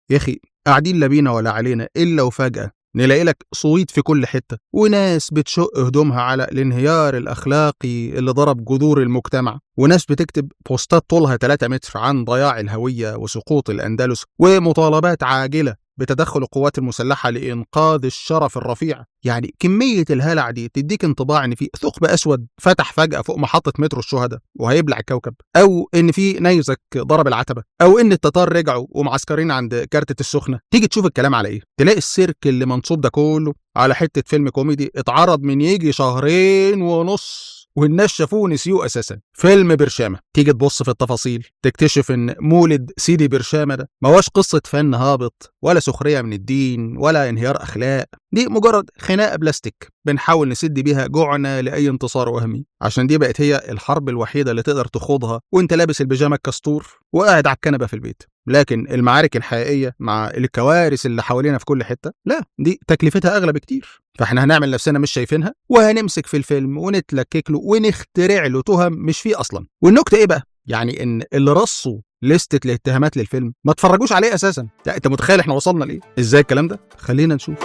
يا اخي قاعدين لا بينا ولا علينا الا وفجاه نلاقي لك صويت في كل حته وناس بتشق هدومها على الانهيار الاخلاقي اللي ضرب جذور المجتمع وناس بتكتب بوستات طولها 3 متر عن ضياع الهويه وسقوط الاندلس ومطالبات عاجله بتدخل القوات المسلحة لإنقاذ الشرف الرفيع يعني كمية الهلع دي تديك انطباع إن في ثقب أسود فتح فجأة فوق محطة مترو الشهداء وهيبلع الكوكب أو إن في نيزك ضرب العتبة أو إن التتار رجعوا ومعسكرين عند كارتة السخنة تيجي تشوف الكلام على إيه تلاقي السيرك اللي منصوب ده كله على حتة فيلم كوميدي اتعرض من يجي شهرين ونص والناس شافوه ونسيوه اساسا فيلم برشامه تيجي تبص في التفاصيل تكتشف ان مولد سيدي برشامه ده ما هوش قصه فن هابط ولا سخريه من الدين ولا انهيار اخلاق دي مجرد خناقه بلاستيك بنحاول نسد بيها جوعنا لاي انتصار وهمي عشان دي بقت هي الحرب الوحيده اللي تقدر تخوضها وانت لابس البيجامه الكستور وقاعد على الكنبه في البيت لكن المعارك الحقيقيه مع الكوارث اللي حوالينا في كل حته لا دي تكلفتها اغلى بكتير فاحنا هنعمل نفسنا مش شايفينها وهنمسك في الفيلم ونتلكك له ونخترع له تهم مش فيه اصلا والنكته ايه بقى يعني ان اللي رصوا لستة الاتهامات للفيلم ما اتفرجوش عليه اساسا لا انت متخيل احنا وصلنا لايه ازاي الكلام ده خلينا نشوف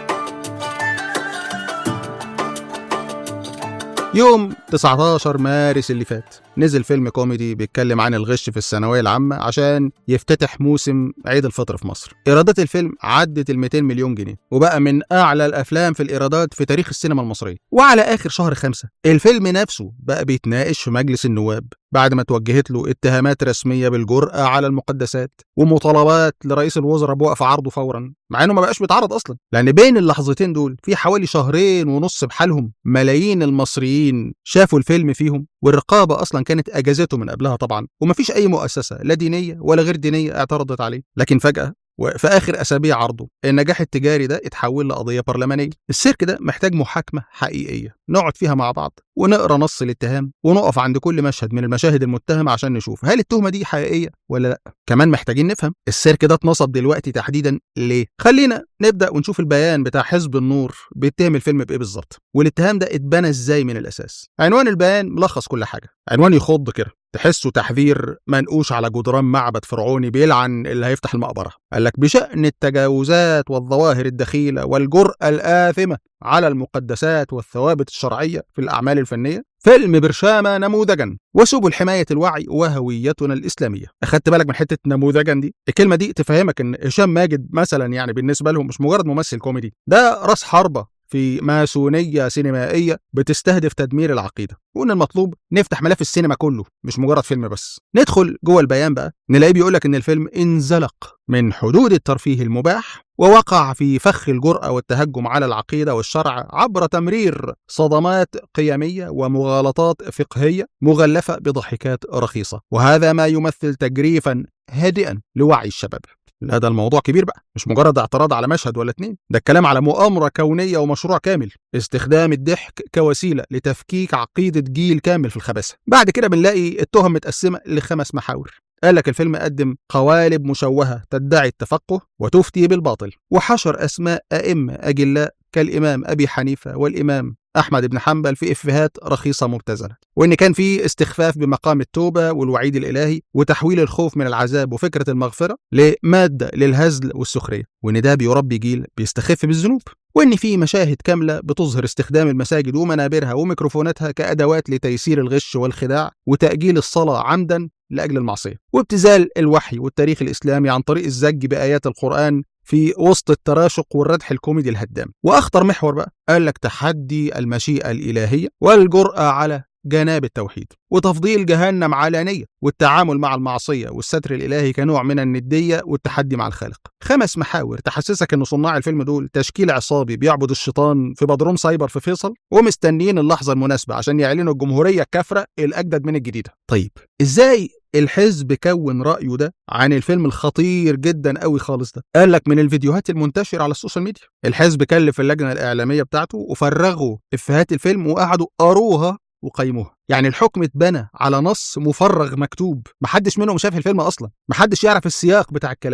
يوم 19 مارس اللي فات نزل فيلم كوميدي بيتكلم عن الغش في الثانوية العامة عشان يفتتح موسم عيد الفطر في مصر إيرادات الفيلم عدت ال 200 مليون جنيه وبقى من أعلى الأفلام في الإيرادات في تاريخ السينما المصرية وعلى آخر شهر خمسة الفيلم نفسه بقى بيتناقش في مجلس النواب بعد ما توجهت له اتهامات رسمية بالجرأة على المقدسات ومطالبات لرئيس الوزراء بوقف عرضه فورا مع انه ما بقاش بيتعرض اصلا لان بين اللحظتين دول في حوالي شهرين ونص بحالهم ملايين المصريين شافوا الفيلم فيهم والرقابه اصلا كانت اجازته من قبلها طبعا ومفيش اي مؤسسه لا دينيه ولا غير دينيه اعترضت عليه لكن فجاه وفي اخر اسابيع عرضه النجاح التجاري ده اتحول لقضيه برلمانيه السيرك ده محتاج محاكمه حقيقيه نقعد فيها مع بعض ونقرا نص الاتهام ونقف عند كل مشهد من المشاهد المتهمه عشان نشوف هل التهمه دي حقيقيه ولا لا كمان محتاجين نفهم السيرك ده اتنصب دلوقتي تحديدا ليه خلينا نبدا ونشوف البيان بتاع حزب النور بيتهم الفيلم بايه بالظبط والاتهام ده اتبنى ازاي من الاساس عنوان البيان ملخص كل حاجه عنوان يخض كده تحسه تحذير منقوش على جدران معبد فرعوني بيلعن اللي هيفتح المقبرة قال لك بشأن التجاوزات والظواهر الدخيلة والجرأة الآثمة على المقدسات والثوابت الشرعية في الأعمال الفنية فيلم برشامة نموذجا وسبل حماية الوعي وهويتنا الإسلامية أخدت بالك من حتة نموذجا دي الكلمة دي تفهمك إن هشام ماجد مثلا يعني بالنسبة لهم مش مجرد ممثل كوميدي ده راس حربة في ماسونية سينمائية بتستهدف تدمير العقيدة وإن المطلوب نفتح ملف السينما كله مش مجرد فيلم بس ندخل جوه البيان بقى نلاقيه بيقولك إن الفيلم انزلق من حدود الترفيه المباح ووقع في فخ الجرأة والتهجم على العقيدة والشرع عبر تمرير صدمات قيمية ومغالطات فقهية مغلفة بضحكات رخيصة وهذا ما يمثل تجريفا هادئا لوعي الشباب لا ده الموضوع كبير بقى مش مجرد اعتراض على مشهد ولا اتنين ده الكلام على مؤامرة كونية ومشروع كامل استخدام الضحك كوسيلة لتفكيك عقيدة جيل كامل في الخباثة بعد كده بنلاقي التهم متقسمة لخمس محاور قال لك الفيلم قدم قوالب مشوهة تدعي التفقه وتفتي بالباطل وحشر أسماء أئمة أجلاء كالإمام أبي حنيفة والإمام أحمد بن حنبل في إفيهات رخيصة مبتذلة وإن كان في استخفاف بمقام التوبة والوعيد الإلهي وتحويل الخوف من العذاب وفكرة المغفرة لمادة للهزل والسخرية وإن ده بيربي جيل بيستخف بالذنوب وإن في مشاهد كاملة بتظهر استخدام المساجد ومنابرها وميكروفوناتها كأدوات لتيسير الغش والخداع وتأجيل الصلاة عمدا لأجل المعصية وابتذال الوحي والتاريخ الإسلامي عن طريق الزج بآيات القرآن في وسط التراشق والردح الكوميدي الهدام واخطر محور بقى قال لك تحدي المشيئه الالهيه والجراه على جناب التوحيد وتفضيل جهنم علانية والتعامل مع المعصية والستر الإلهي كنوع من الندية والتحدي مع الخالق خمس محاور تحسسك أن صناع الفيلم دول تشكيل عصابي بيعبد الشيطان في بدروم سايبر في فيصل ومستنيين اللحظة المناسبة عشان يعلنوا الجمهورية الكافرة الأجدد من الجديدة طيب إزاي الحزب كون رأيه ده عن الفيلم الخطير جدا قوي خالص ده قال لك من الفيديوهات المنتشرة على السوشيال ميديا الحزب كلف اللجنة الإعلامية بتاعته وفرغوا إفيهات الفيلم وقعدوا قروها وقيموها يعني الحكم اتبنى على نص مفرغ مكتوب محدش منهم شاف الفيلم اصلا محدش يعرف السياق بتاع الكلام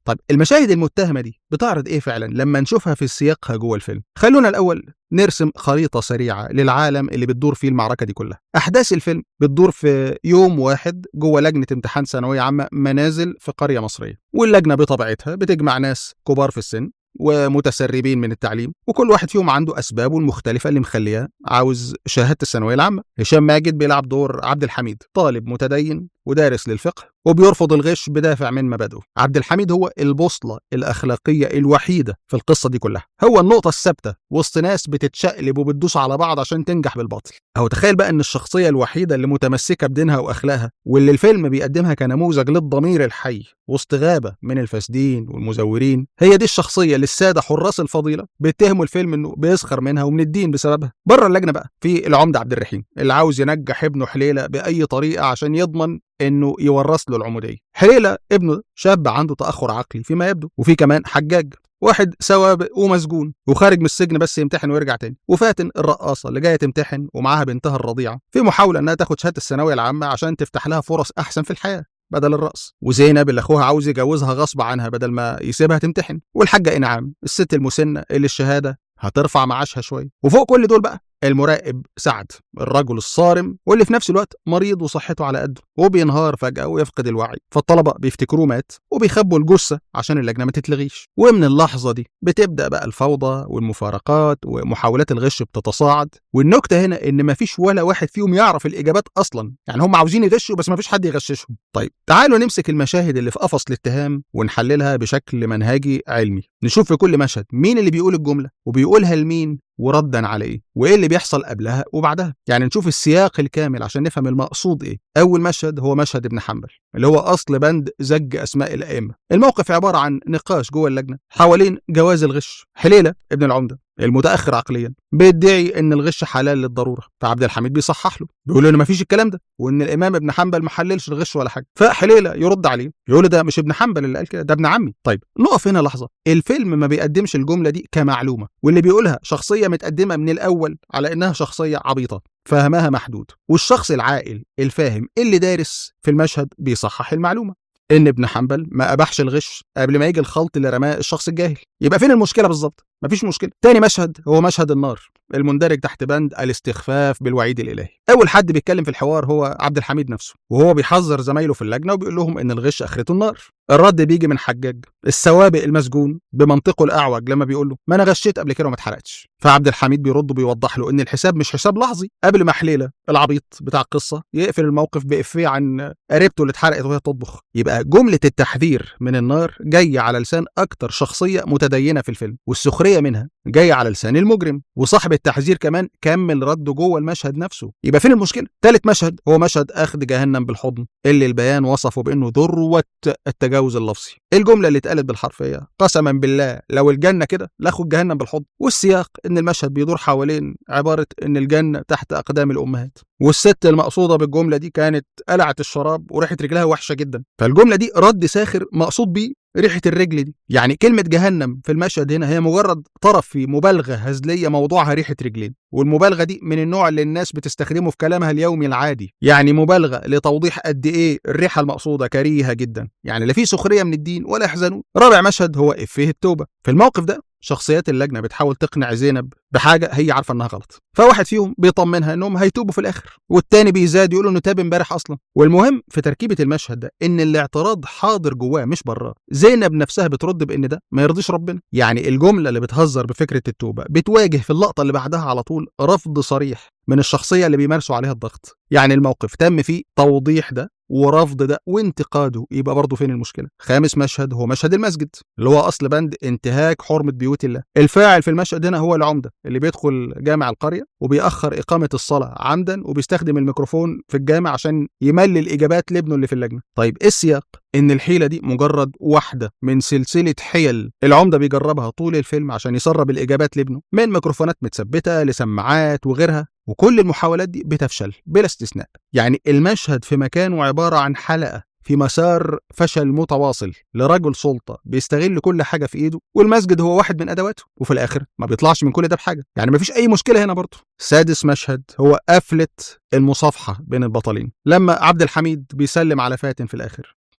طيب المشاهد المتهمه دي بتعرض ايه فعلا لما نشوفها في سياقها جوه الفيلم خلونا الاول نرسم خريطه سريعه للعالم اللي بتدور فيه المعركه دي كلها احداث الفيلم بتدور في يوم واحد جوه لجنه امتحان ثانويه عامه منازل في قريه مصريه واللجنه بطبيعتها بتجمع ناس كبار في السن ومتسربين من التعليم وكل واحد فيهم عنده اسبابه المختلفه اللي مخلياه عاوز شهاده الثانويه العامه هشام ماجد بيلعب دور عبد الحميد طالب متدين ودارس للفقه وبيرفض الغش بدافع من مبادئه عبد الحميد هو البوصلة الأخلاقية الوحيدة في القصة دي كلها هو النقطة الثابتة وسط ناس بتتشقلب وبتدوس على بعض عشان تنجح بالباطل أو تخيل بقى إن الشخصية الوحيدة اللي متمسكة بدينها وأخلاقها واللي الفيلم بيقدمها كنموذج للضمير الحي وسط غابة من الفاسدين والمزورين هي دي الشخصية اللي السادة حراس الفضيلة بيتهموا الفيلم إنه بيسخر منها ومن الدين بسببها بره اللجنة بقى في العمدة عبد الرحيم اللي عاوز ينجح ابنه حليلة بأي طريقة عشان يضمن انه يورث له العموديه. حليله ابنه شاب عنده تاخر عقلي فيما يبدو وفي كمان حجاج واحد سوابق ومسجون وخارج من السجن بس يمتحن ويرجع تاني وفاتن الرقاصه اللي جايه تمتحن ومعاها بنتها الرضيعه في محاوله انها تاخد شهاده الثانويه العامه عشان تفتح لها فرص احسن في الحياه بدل الرقص وزينب اللي اخوها عاوز يجوزها غصب عنها بدل ما يسيبها تمتحن والحاجه انعام الست المسنه اللي الشهاده هترفع معاشها شويه وفوق كل دول بقى المراقب سعد الرجل الصارم واللي في نفس الوقت مريض وصحته على قده وبينهار فجأة ويفقد الوعي فالطلبة بيفتكروه مات وبيخبوا الجثة عشان اللجنة ما تتلغيش ومن اللحظة دي بتبدأ بقى الفوضى والمفارقات ومحاولات الغش بتتصاعد والنكتة هنا إن مفيش ولا واحد فيهم يعرف الإجابات أصلا يعني هم عاوزين يغشوا بس مفيش حد يغششهم طيب تعالوا نمسك المشاهد اللي في قفص الاتهام ونحللها بشكل منهجي علمي نشوف في كل مشهد مين اللي بيقول الجملة وبيقولها لمين وردا على ايه وايه اللي بيحصل قبلها وبعدها يعني نشوف السياق الكامل عشان نفهم المقصود ايه اول مشهد هو مشهد ابن حنبل اللي هو اصل بند زج اسماء الائمه الموقف عباره عن نقاش جوه اللجنه حوالين جواز الغش حليله ابن العمده المتاخر عقليا بيدعي ان الغش حلال للضروره فعبد الحميد بيصحح له بيقول له ان مفيش الكلام ده وان الامام ابن حنبل ما حللش الغش ولا حاجه فحليله يرد عليه يقول له ده مش ابن حنبل اللي قال كده ده ابن عمي طيب نقف هنا لحظه الفيلم ما بيقدمش الجمله دي كمعلومه واللي بيقولها شخصيه متقدمه من الاول على انها شخصيه عبيطه فهمها محدود والشخص العاقل الفاهم اللي دارس في المشهد بيصحح المعلومه ان ابن حنبل ما اباحش الغش قبل ما يجي الخلط اللي رماه الشخص الجاهل يبقى فين المشكله بالظبط مفيش مشكله تاني مشهد هو مشهد النار المندرج تحت بند الاستخفاف بالوعيد الالهي اول حد بيتكلم في الحوار هو عبد الحميد نفسه وهو بيحذر زمايله في اللجنه وبيقول لهم ان الغش اخرته النار الرد بيجي من حجاج السوابق المسجون بمنطقه الاعوج لما بيقول له ما انا غشيت قبل كده وما اتحرقتش فعبد الحميد بيرد وبيوضح له ان الحساب مش حساب لحظي قبل ما حليله العبيط بتاع القصه يقفل الموقف بافيه عن قريبته اللي اتحرقت وهي تطبخ يبقى جمله التحذير من النار جايه على لسان اكتر شخصيه متدينه في الفيلم والسخريه منها جايه على لسان المجرم وصاحب التحذير كمان كمل رده جوه المشهد نفسه يبقى فين المشكله ثالث مشهد هو مشهد اخذ جهنم بالحضن اللي البيان وصفه بانه ذروه التجاوز اللفظي الجمله اللي اتقالت بالحرفيه قسما بالله لو الجنه كده لاخد جهنم بالحضن والسياق ان المشهد بيدور حوالين عباره ان الجنه تحت اقدام الامهات والست المقصوده بالجمله دي كانت قلعت الشراب وريحه رجلها وحشه جدا فالجمله دي رد ساخر مقصود بيه ريحه الرجل دي يعني كلمه جهنم في المشهد هنا هي مجرد طرف في مبالغه هزليه موضوعها ريحه رجلين والمبالغه دي من النوع اللي الناس بتستخدمه في كلامها اليومي العادي يعني مبالغه لتوضيح قد ايه الريحه المقصوده كريهه جدا يعني لا في سخريه من الدين ولا يحزنون رابع مشهد هو افيه التوبه في الموقف ده شخصيات اللجنه بتحاول تقنع زينب بحاجه هي عارفه انها غلط فواحد فيهم بيطمنها انهم هيتوبوا في الاخر والتاني بيزاد يقول انه تاب امبارح اصلا والمهم في تركيبه المشهد ده ان الاعتراض حاضر جواه مش براه زينب نفسها بترد بان ده ما يرضيش ربنا يعني الجمله اللي بتهزر بفكره التوبه بتواجه في اللقطه اللي بعدها على طول رفض صريح من الشخصيه اللي بيمارسوا عليها الضغط يعني الموقف تم فيه توضيح ده ورفض ده وانتقاده يبقى برضه فين المشكله خامس مشهد هو مشهد المسجد اللي هو اصل بند انتهاك حرمه بيوت الله الفاعل في المشهد هنا هو العمده اللي بيدخل جامع القريه وبيأخر اقامه الصلاه عمدا وبيستخدم الميكروفون في الجامع عشان يملي الاجابات لابنه اللي في اللجنه طيب ايه السياق ان الحيله دي مجرد واحده من سلسله حيل العمده بيجربها طول الفيلم عشان يسرب الاجابات لابنه من ميكروفونات متثبته لسماعات وغيرها وكل المحاولات دي بتفشل بلا استثناء يعني المشهد في مكانه عباره عن حلقه في مسار فشل متواصل لرجل سلطة بيستغل كل حاجة في إيده والمسجد هو واحد من أدواته وفي الآخر ما بيطلعش من كل ده بحاجة يعني مفيش أي مشكلة هنا برضه سادس مشهد هو قفلة المصافحة بين البطلين لما عبد الحميد بيسلم على فاتن في الآخر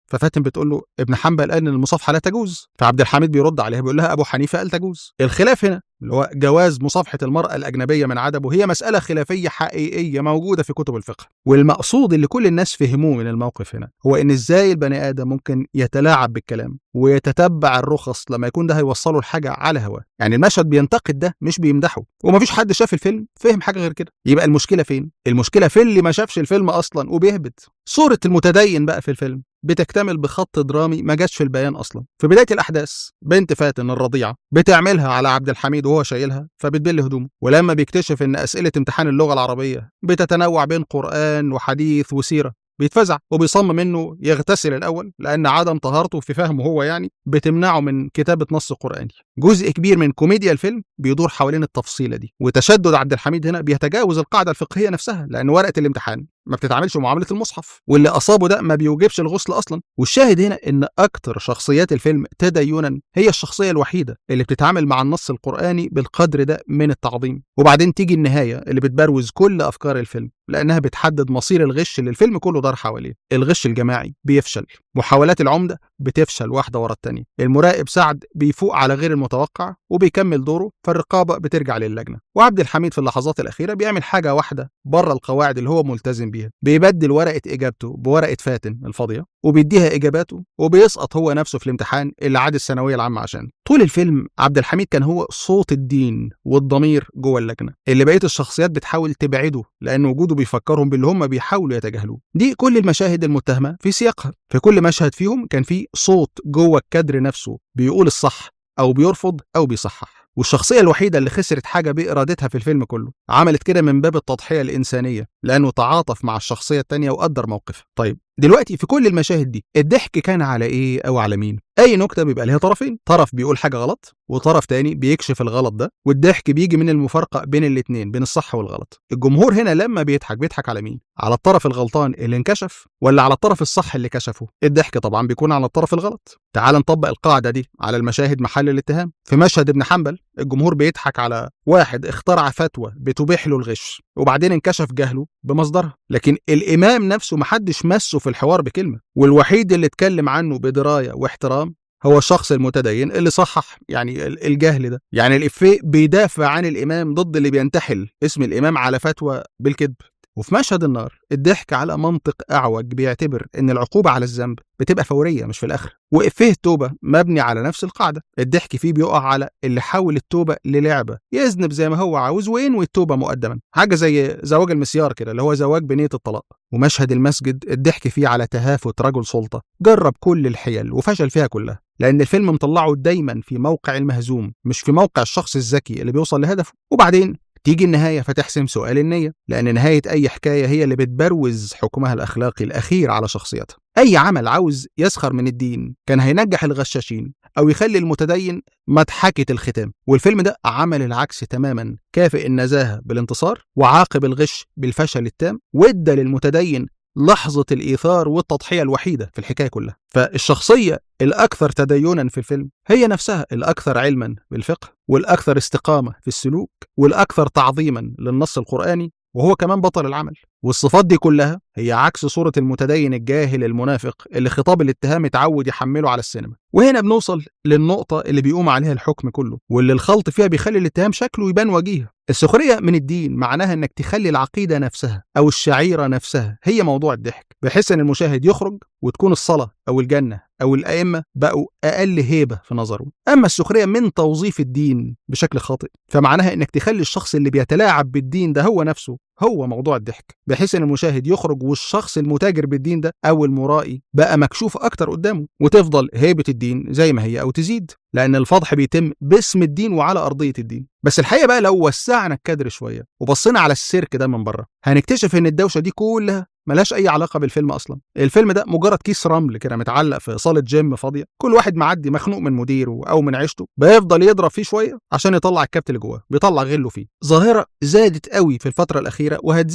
ففاتن بتقول له ابن حنبل قال ان المصافحه لا تجوز فعبد الحميد بيرد عليها بيقول لها ابو حنيفه قال تجوز الخلاف هنا اللي هو جواز مصافحه المراه الاجنبيه من عدمه هي مساله خلافيه حقيقيه موجوده في كتب الفقه والمقصود اللي كل الناس فهموه من الموقف هنا هو ان ازاي البني ادم ممكن يتلاعب بالكلام ويتتبع الرخص لما يكون ده هيوصله لحاجه على هواه يعني المشهد بينتقد ده مش بيمدحه ومفيش حد شاف الفيلم فهم حاجه غير كده يبقى المشكله فين المشكله في اللي ما شافش الفيلم اصلا وبيهبط صوره المتدين بقى في الفيلم بتكتمل بخط درامي ما جاش في البيان اصلا في بدايه الاحداث بنت فاتن الرضيعه بتعملها على عبد الحميد وهو شايلها فبتبل هدومه ولما بيكتشف ان اسئله امتحان اللغه العربيه بتتنوع بين قران وحديث وسيره بيتفزع وبيصمم انه يغتسل الاول لان عدم طهارته في فهمه هو يعني بتمنعه من كتابه نص قراني جزء كبير من كوميديا الفيلم بيدور حوالين التفصيله دي وتشدد عبد الحميد هنا بيتجاوز القاعده الفقهيه نفسها لان ورقه الامتحان ما بتتعاملش معامله المصحف واللي اصابه ده ما بيوجبش الغسل اصلا والشاهد هنا ان اكتر شخصيات الفيلم تدينا هي الشخصيه الوحيده اللي بتتعامل مع النص القراني بالقدر ده من التعظيم وبعدين تيجي النهايه اللي بتبروز كل افكار الفيلم لانها بتحدد مصير الغش اللي الفيلم كله دار حواليه الغش الجماعي بيفشل محاولات العمده بتفشل واحده ورا التانية المراقب سعد بيفوق على غير المتوقع وبيكمل دوره فالرقابه بترجع للجنه وعبد الحميد في اللحظات الاخيره بيعمل حاجه واحده بره القواعد اللي هو ملتزم بيها بيبدل ورقه اجابته بورقه فاتن الفاضيه وبيديها اجاباته وبيسقط هو نفسه في الامتحان اللي عاد الثانويه العامه عشان طول الفيلم عبد الحميد كان هو صوت الدين والضمير جوه اللجنه اللي بقيه الشخصيات بتحاول تبعده لان وجوده بيفكرهم باللي هم بيحاولوا يتجاهلوه دي كل المشاهد المتهمه في سياقها في كل مشهد فيهم كان في صوت جوه الكادر نفسه بيقول الصح او بيرفض او بيصحح والشخصية الوحيدة اللي خسرت حاجة بإرادتها في الفيلم كله عملت كده من باب التضحية الإنسانية لأنه تعاطف مع الشخصية التانية وقدر موقفها طيب دلوقتي في كل المشاهد دي الضحك كان على إيه أو على مين أي نكتة بيبقى ليها طرفين طرف بيقول حاجة غلط وطرف تاني بيكشف الغلط ده والضحك بيجي من المفارقة بين الاتنين بين الصح والغلط الجمهور هنا لما بيضحك بيضحك على مين على الطرف الغلطان اللي انكشف ولا على الطرف الصح اللي كشفه الضحك طبعا بيكون على الطرف الغلط تعال نطبق القاعدة دي على المشاهد محل الاتهام في مشهد ابن حنبل الجمهور بيضحك على واحد اخترع فتوى بتبيح له الغش وبعدين انكشف جهله بمصدرها لكن الامام نفسه محدش مسه في الحوار بكلمه والوحيد اللي اتكلم عنه بدرايه واحترام هو الشخص المتدين اللي صحح يعني الجهل ده يعني الإفيه بيدافع عن الإمام ضد اللي بينتحل اسم الإمام على فتوى بالكذب وفي مشهد النار الضحك على منطق أعوج بيعتبر إن العقوبة على الذنب بتبقى فورية مش في الآخر وإفيه التوبة مبني على نفس القاعدة الضحك فيه بيقع على اللي حول التوبة للعبة يذنب زي ما هو عاوز وينوي التوبة مقدما حاجة زي زواج المسيار كده اللي هو زواج بنية الطلاق ومشهد المسجد الضحك فيه على تهافت رجل سلطة جرب كل الحيل وفشل فيها كلها لأن الفيلم مطلعه دايما في موقع المهزوم مش في موقع الشخص الذكي اللي بيوصل لهدفه وبعدين تيجي النهاية فتحسم سؤال النية لأن نهاية أي حكاية هي اللي بتبروز حكمها الأخلاقي الأخير على شخصيتها أي عمل عاوز يسخر من الدين كان هينجح الغشاشين أو يخلي المتدين مضحكة الختام والفيلم ده عمل العكس تماما كافئ النزاهة بالانتصار وعاقب الغش بالفشل التام وادى للمتدين لحظة الإيثار والتضحية الوحيدة في الحكاية كلها فالشخصية الأكثر تدينا في الفيلم هي نفسها الأكثر علما بالفقه والأكثر استقامة في السلوك والأكثر تعظيما للنص القرآني وهو كمان بطل العمل والصفات دي كلها هي عكس صورة المتدين الجاهل المنافق اللي خطاب الاتهام اتعود يحمله على السينما وهنا بنوصل للنقطة اللي بيقوم عليها الحكم كله واللي الخلط فيها بيخلي الاتهام شكله يبان وجيه السخرية من الدين معناها انك تخلي العقيدة نفسها او الشعيرة نفسها هي موضوع الضحك بحيث ان المشاهد يخرج وتكون الصلاة او الجنة او الائمة بقوا اقل هيبة في نظره اما السخرية من توظيف الدين بشكل خاطئ فمعناها انك تخلي الشخص اللي بيتلاعب بالدين ده هو نفسه هو موضوع الضحك بحيث ان المشاهد يخرج والشخص المتاجر بالدين ده او المرائي بقى مكشوف اكتر قدامه وتفضل هيبه الدين زي ما هي او تزيد لان الفضح بيتم باسم الدين وعلى ارضيه الدين بس الحقيقه بقى لو وسعنا الكادر شويه وبصينا على السيرك ده من بره هنكتشف ان الدوشه دي كلها ملهاش اي علاقه بالفيلم اصلا الفيلم ده مجرد كيس رمل كده متعلق في صاله جيم فاضيه كل واحد معدي مخنوق من مديره او من عيشته بيفضل يضرب فيه شويه عشان يطلع الكبت اللي جواه بيطلع غله فيه ظاهره زادت قوي في الفتره الاخيره وهتزيد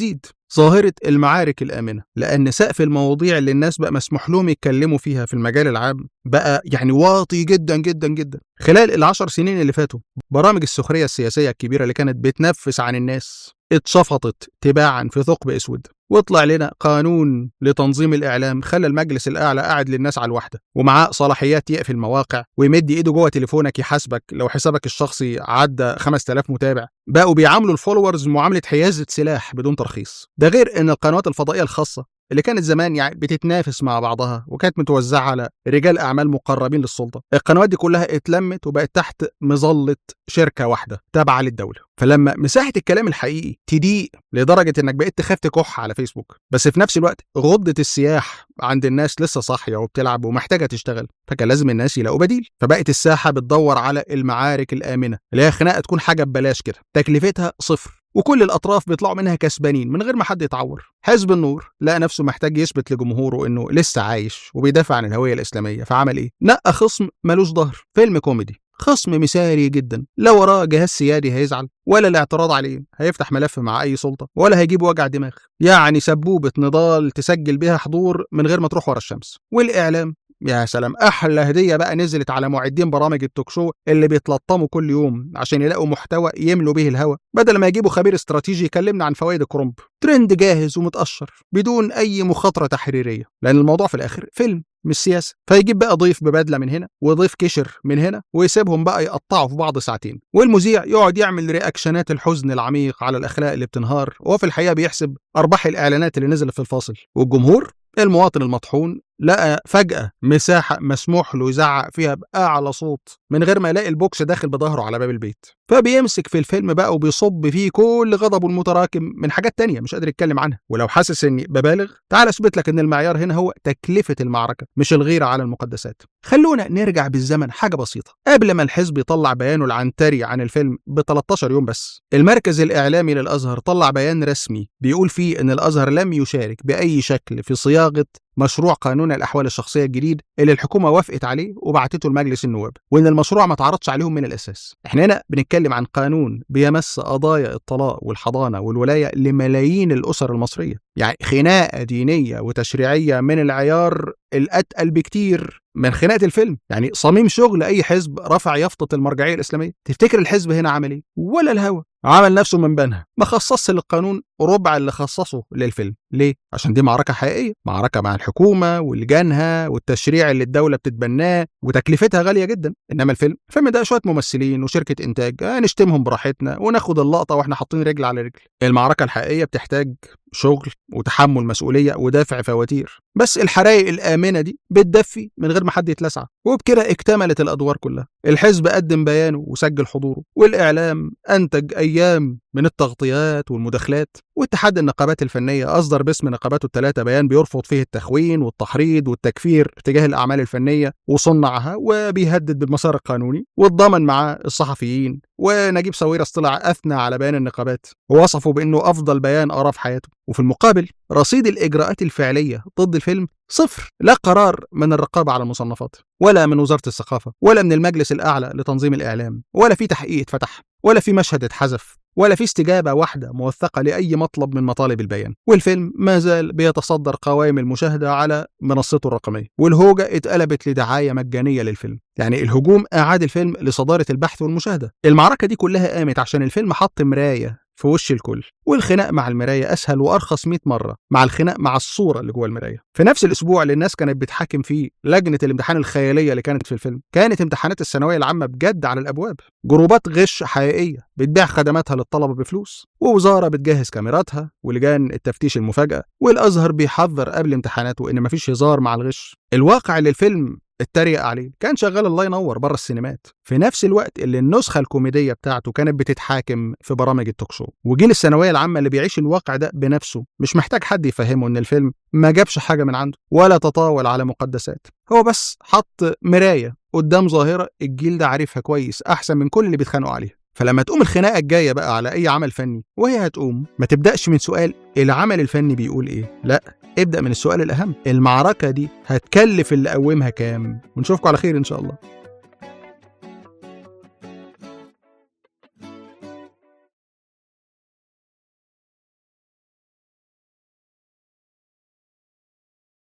ظاهرة المعارك الآمنة لأن سقف المواضيع اللي الناس بقى مسموح لهم يتكلموا فيها في المجال العام بقى يعني واطي جدا جدا جدا خلال العشر سنين اللي فاتوا برامج السخرية السياسية الكبيرة اللي كانت بتنفس عن الناس اتشفطت تباعا في ثقب اسود واطلع لنا قانون لتنظيم الاعلام خلى المجلس الاعلى قاعد للناس على الواحده ومعاه صلاحيات يقفل المواقع ويمد ايده جوه تليفونك يحاسبك لو حسابك الشخصي عدى 5000 متابع بقوا بيعاملوا الفولورز معامله حيازه سلاح بدون ترخيص ده غير ان القنوات الفضائيه الخاصه اللي كانت زمان يعني بتتنافس مع بعضها وكانت متوزعه على رجال اعمال مقربين للسلطه القنوات دي كلها اتلمت وبقت تحت مظله شركه واحده تابعه للدوله فلما مساحه الكلام الحقيقي تضيق لدرجه انك بقيت تخاف تكح على فيسبوك بس في نفس الوقت غده السياح عند الناس لسه صاحيه وبتلعب ومحتاجه تشتغل فكان لازم الناس يلاقوا بديل فبقت الساحه بتدور على المعارك الامنه اللي هي خناقه تكون حاجه ببلاش كده تكلفتها صفر وكل الاطراف بيطلعوا منها كسبانين من غير ما حد يتعور حزب النور لقى نفسه محتاج يثبت لجمهوره انه لسه عايش وبيدافع عن الهويه الاسلاميه فعمل ايه نقى خصم ملوش ظهر فيلم كوميدي خصم مثالي جدا لا وراه جهاز سيادي هيزعل ولا الاعتراض عليه هيفتح ملف مع اي سلطه ولا هيجيب وجع دماغ يعني سبوبه نضال تسجل بيها حضور من غير ما تروح ورا الشمس والاعلام يا سلام احلى هديه بقى نزلت على معدين برامج التوك شو اللي بيتلطموا كل يوم عشان يلاقوا محتوى يملوا به الهوا بدل ما يجيبوا خبير استراتيجي يكلمنا عن فوائد الكرنب ترند جاهز ومتقشر بدون اي مخاطره تحريريه لان الموضوع في الاخر فيلم مش سياسه فيجيب بقى ضيف ببدله من هنا وضيف كشر من هنا ويسيبهم بقى يقطعوا في بعض ساعتين والمذيع يقعد يعمل رياكشنات الحزن العميق على الاخلاق اللي بتنهار وهو في الحقيقه بيحسب ارباح الاعلانات اللي نزلت في الفاصل والجمهور المواطن المطحون لقى فجأة مساحة مسموح له يزعق فيها بأعلى صوت من غير ما يلاقي البوكس داخل بظهره على باب البيت فبيمسك في الفيلم بقى وبيصب فيه كل غضبه المتراكم من حاجات تانية مش قادر يتكلم عنها ولو حاسس اني ببالغ تعال اثبت لك ان المعيار هنا هو تكلفة المعركة مش الغيرة على المقدسات خلونا نرجع بالزمن حاجة بسيطة قبل ما الحزب يطلع بيانه العنتري عن الفيلم ب 13 يوم بس المركز الإعلامي للأزهر طلع بيان رسمي بيقول فيه ان الأزهر لم يشارك بأي شكل في صياغة مشروع قانون الاحوال الشخصيه الجديد اللي الحكومه وافقت عليه وبعتته لمجلس النواب وان المشروع ما تعرضش عليهم من الاساس احنا هنا بنتكلم عن قانون بيمس قضايا الطلاق والحضانه والولايه لملايين الاسر المصريه يعني خناقه دينيه وتشريعيه من العيار الاتقل بكتير من خناقه الفيلم يعني صميم شغل اي حزب رفع يافطه المرجعيه الاسلاميه تفتكر الحزب هنا عمل ايه ولا الهوى عمل نفسه من بنها ما خصصش للقانون ربع اللي خصصه للفيلم ليه عشان دي معركه حقيقيه معركه مع الحكومه ولجانها والتشريع اللي الدوله بتتبناه وتكلفتها غاليه جدا انما الفيلم الفيلم ده شويه ممثلين وشركه انتاج نشتمهم براحتنا وناخد اللقطه واحنا حاطين رجل على رجل المعركه الحقيقيه بتحتاج شغل وتحمل مسؤوليه ودافع فواتير بس الحرايق الامنه دي بتدفي من غير ما حد يتلسع وبكده اكتملت الادوار كلها الحزب قدم بيانه وسجل حضوره والاعلام انتج ايام من التغطيات والمداخلات واتحاد النقابات الفنيه اصدر باسم نقاباته الثلاثه بيان بيرفض فيه التخوين والتحريض والتكفير تجاه الاعمال الفنيه وصنعها وبيهدد بالمسار القانوني واتضامن معاه الصحفيين ونجيب ساويرس طلع اثنى على بيان النقابات ووصفه بانه افضل بيان قراه في حياته وفي المقابل رصيد الاجراءات الفعليه ضد الفيلم صفر لا قرار من الرقابه على المصنفات ولا من وزاره الثقافه ولا من المجلس الاعلى لتنظيم الاعلام ولا في تحقيق اتفتح ولا في مشهد اتحذف ولا في استجابة واحدة موثقة لأي مطلب من مطالب البيان والفيلم ما زال بيتصدر قوائم المشاهدة على منصته الرقمية والهوجة اتقلبت لدعاية مجانية للفيلم يعني الهجوم أعاد الفيلم لصدارة البحث والمشاهدة المعركة دي كلها قامت عشان الفيلم حط مراية في وش الكل والخناق مع المرايه اسهل وارخص 100 مره مع الخناق مع الصوره اللي جوه المرايه في نفس الاسبوع اللي الناس كانت بتحاكم فيه لجنه الامتحان الخياليه اللي كانت في الفيلم كانت امتحانات الثانويه العامه بجد على الابواب جروبات غش حقيقيه بتبيع خدماتها للطلبه بفلوس ووزاره بتجهز كاميراتها ولجان التفتيش المفاجاه والازهر بيحذر قبل امتحاناته ان مفيش هزار مع الغش الواقع اللي الفيلم اتريق عليه كان شغال الله ينور بره السينمات في نفس الوقت اللي النسخه الكوميديه بتاعته كانت بتتحاكم في برامج التوك شو وجيل الثانويه العامه اللي بيعيش الواقع ده بنفسه مش محتاج حد يفهمه ان الفيلم ما جابش حاجه من عنده ولا تطاول على مقدسات هو بس حط مرايه قدام ظاهره الجيل ده عارفها كويس احسن من كل اللي بيتخانقوا عليها فلما تقوم الخناقه الجايه بقى على اي عمل فني وهي هتقوم ما تبداش من سؤال العمل الفني بيقول ايه لا ابدا من السؤال الاهم المعركه دي هتكلف اللي قومها كام ونشوفكم على خير ان شاء الله